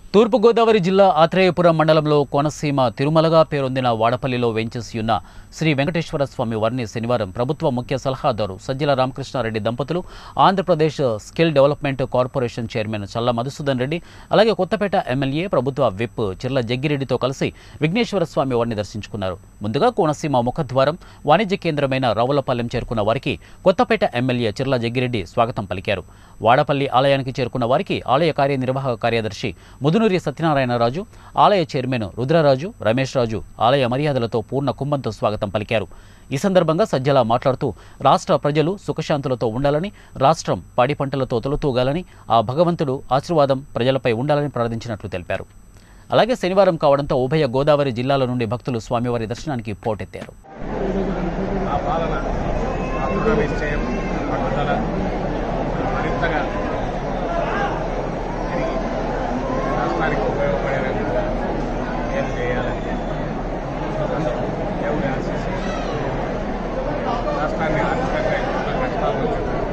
తూర్పుగోదావరి జిల్లా ఆత్రేయపురం మండలంలో కోనసీమ తిరుమలగా పేరొందిన వాడపల్లిలో వేంచేసి ఉన్న శ్రీ వెంకటేశ్వర స్వామి వారిని శనివారం ప్రభుత్వ ముఖ్య సలహాదారు సజ్జల రామకృష్ణారెడ్డి దంపతులు Andhra Pradesh skill development corporation chairman Challa Madhusudan Reddy అలాగే కొత్తపేట ఎమ్మెల్యే ప్రభుత్వ విప్ చిర్ల జగ్గిరెడ్డితో కలిసి విఘ్నేశ్వర స్వామి వారిని దర్శించుకున్నారు ముందుగా కోనసీమ ముఖద్వారం వాణిజ్య కేంద్రమైన రావులపాలెం చేరుకున్న వారికి కొత్తపేట ఎమ్మెల్యే చిర్ల జగ్గిరెడ్డి స్వాగతం పలికారు వాడపల్లి ఆలయానికి చేరుకున్న వారికి ఆలయ కార్యనిర్వాహక కార్యదర్శి ముదునూరి సత్యనారాయణరాజు ఆలయ చైర్మన్ రుద్రరాజు రమేష్ రాజు ఆలయ మర్యాదలతో పూర్ణ కుంభంతో స్వాగతం పలికారు ఈ సందర్భంగా సజ్జల మాట్లాడుతూ రాష్ట్ర ప్రజలు సుఖశాంతులతో ఉండాలని రాష్ట్రం పాడి పంటలతో తొలతూగాలని ఆ భగవంతుడు ఆశీర్వాదం ప్రజలపై ఉండాలని ప్రార్థించినట్లు తెలిపారు అలాగే శనివారం కావడంతో ఉభయ గోదావరి జిల్లాల నుండి భక్తులు స్వామివారి దర్శనానికి పోటెత్తారు ఆ పాలన ఆ దృఢ నిశ్చయం పట్టుదల మరింతగా పెరిగి రాష్ట్రానికి ఉపయోగపడే రకంగా ఏం చేయాలని దేవుని ఆశీస్సు రాష్ట్రాన్ని ఆర్థికంగా ఎన్నో కష్టాల నుంచి